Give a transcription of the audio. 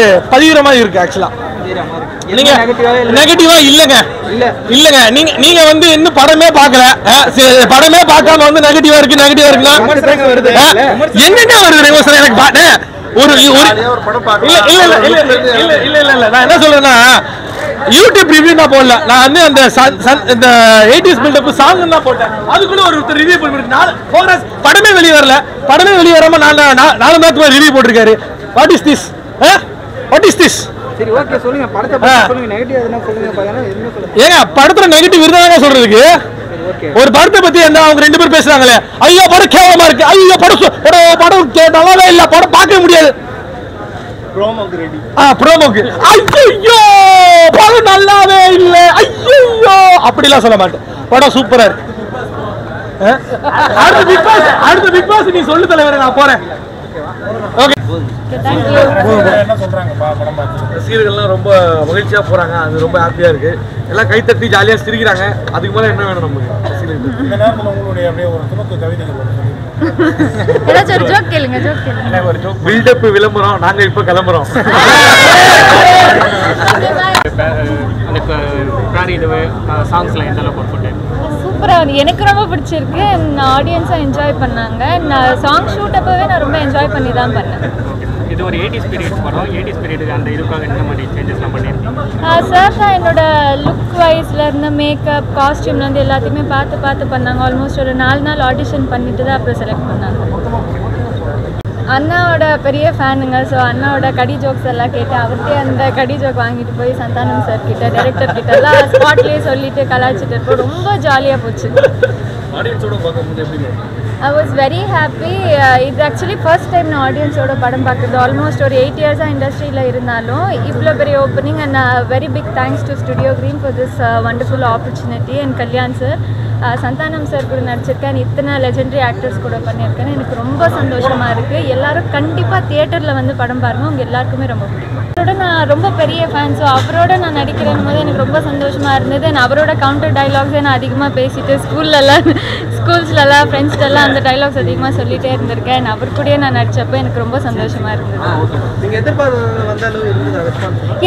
பதிகிற மாதிரி இருக்கு ஆக்சுவலா நீங்க நெகட்டிவா இல்லங்க இல்ல. இல்லங்க நீங்க நீங்க வந்து இன்னும் படமே பார்க்கல அஹ், சரி, படமே பார்க்காம வந்து நெகட்டிவா இருக்கு நெகட்டிவா இருக்குன்னா விமர்சனம் வருது. அஹ், என்னங்க வருது விமர்சனம் எனக்கு பா- அஹ், ஒரு ஒரு இல்ல இல்ல இல்ல இல்ல இல்ல இல்ல இல்ல இல்ல இல்ல நான் என்ன சொல்றேன்னா யூடியூப் ரிவ்யூ நான் போடல நான் வந்து அந்த சன்- சன்- இந்த எயிட்டிஸ் பில்டப் சாங் தான் போட்டேன் அதுக்குள்ள ஒரு ரிவ்யூ போட்டு நாலு progress படமே வெளியே வரல படமே வெளியே வராம நாலு நா- நாலு மாதத்துக்கு ரிவ்யூ போட்டிருக்காரு what is this what is this சரி ஓகே சொல்லுங்க படத்தை பத்தி சொல்லுங்க நெகட்டிவ் எதுனா சொல்லுங்க பார்த்தா எதுவுமே சொல்லுங்க ஏங்க படத்துல நெகட்டிவ் இருந்தாங்க சொல்றதுக்கு சரி ஓகே ஒரு படத்தை பத்தி என்ன அவங்க ரெண்டு பேரும் பேசுறாங்களே ஐயோ படம் கேவலமா இருக்கு ஐயோ படம் சு- படம் படம் கே- நல்லாவே இல்ல படம் பார்க்கவே முடியாது ஆ ப்ரோமோக்கு ஐயோ படம் நல்லாவே இல்ல ஐயோ அப்படிலாம் சொல்ல மாட்டேன் படம் சூப்பரா இருக்கு ஆ? அடுத்த பிக் பாஸ் அடுத்த பிக் பாஸ் நீ சொல்லு தலைவர் நான் போறேன் ஓகே ரசிகர்கள்லாம் ரொம்ப மகிழ்ச்சியா போறாங்க அது ரொம்ப ஹாப்பியா இருக்கு எல்லாம் கைத்தட்டி ஜாலியா சிரிக்கிறாங்க அதுக்கு மேல என்ன வேணும் நமக்கு ரசிகர்களுக்கு இந்த நேரத்தில் உங்களுடைய அப்படியே ஒரு துணுக்கு கவிதைகள் ஒன்று சொல்லுங்க. ஏதாச்சும் ஒரு ஜோக் கேளுங்க ஜோக் கேளுங்க பில்டப் விளம்பரம் நாங்க இப்ப கிளம்புறோம் அந்த ப்ராரி இது சாங்ஸ்லாம் எந்த அளவுக்கு ஒர்க் பண்ணேன் சூப்பராக எனக்கு ரொம்ப பிடிச்சிருக்கு ஆடியன்ஸாக என்ஜாய் பண்ணாங்க நான் சாங் ஷூட் அப்போவே நான் ரொம்ப என்ஜாய் பண்ணி தான் பண்ணேன் இது ஒரு எயிட்டிஸ் பீரியட்ஸ் படம் எயிட்டிஸ் பீரியடுக்கு அந்த இதுக்காக என்ன மாதிரி சேஞ்சஸ்லாம் பண்ணியிருக்கீங்க சார் தான் என்னோட லுக் வைஸ்ல இருந்து மேக்கப் காஸ்டியூம்லேருந்து எல்லாத்தையுமே பார்த்து பார்த்து பண்ணாங்க ஆல்மோஸ்ட் ஒரு நாலு நாள் ஆடிஷன் பண்ணிட்டு தான் அப்புறம் செலக்ட் பண்ணாங்க அண்ணாவோட பெரிய ஃபேனுங்க ஸோ அண்ணாவோட கடி ஜோக்ஸ் எல்லாம் கேட்டு அவர்கிட்டயே அந்த கடி ஜோக் வாங்கிட்டு போய் சந்தானம் சார் கிட்ட டைரக்டர் கிட்ட எல்லாம் ஸ்பாட்லேயே சொல்லிட்டு கலாய்ச்சிட்டு இருப்போம் ரொம்ப ஜாலியாக போச்சு ஆடியன்ஸோட பார்க்கும்போது எப்படி ஐ வாஸ் வெரி ஹாப்பி இது ஆக்சுவலி ஃபர்ஸ்ட் டைம் நான் ஆடியன்ஸோட படம் பார்க்குறது ஆல்மோஸ்ட் ஒரு எயிட் இயர்ஸாக இண்டஸ்ட்ரியில் இருந்தாலும் இவ்வளோ பெரிய opening and very big thanks to Studio Green for this wonderful opportunity and Kalyan sir Santhanam sir கூட நடிச்சிருக்கேன் இத்தனை லெஜெண்டரி ஆக்டர்ஸ் கூட பண்ணியிருக்கேன் எனக்கு ரொம்ப சந்தோஷமாக இருக்குது எல்லாரும் கண்டிப்பாக தியேட்டரில் வந்து படம் பாருங்கள் உங்கள் எல்லாருக்குமே ரொம்ப பிடிக்கும் அவரோட நான் ரொம்ப பெரிய ஃபேன் ஸோ அவரோட நான் நடிக்கிறேன் போது எனக்கு ரொம்ப சந்தோஷமாக இருந்தது and அவரோட கவுண்டர் டைலாக்ஸே நான் அதிகமாக பேசிட்டு ஸ்கூல்லலாம் ஸ்கூல்ஸ்லலாம் ஃப்ரெண்ட்ஸ்டெல்லாம் அந்த டைலாக்ஸ் அதிகமாக சொல்லிகிட்டே இருந்திருக்கேன் and அவர் கூடயே நான் நடித்தப்போ எனக்கு ரொம்ப சந்தோஷமாக இருந்தது நீங்க எதிர்பார்த்து வந்த அளவு இருந்தது ரெஸ்பான்ஸ்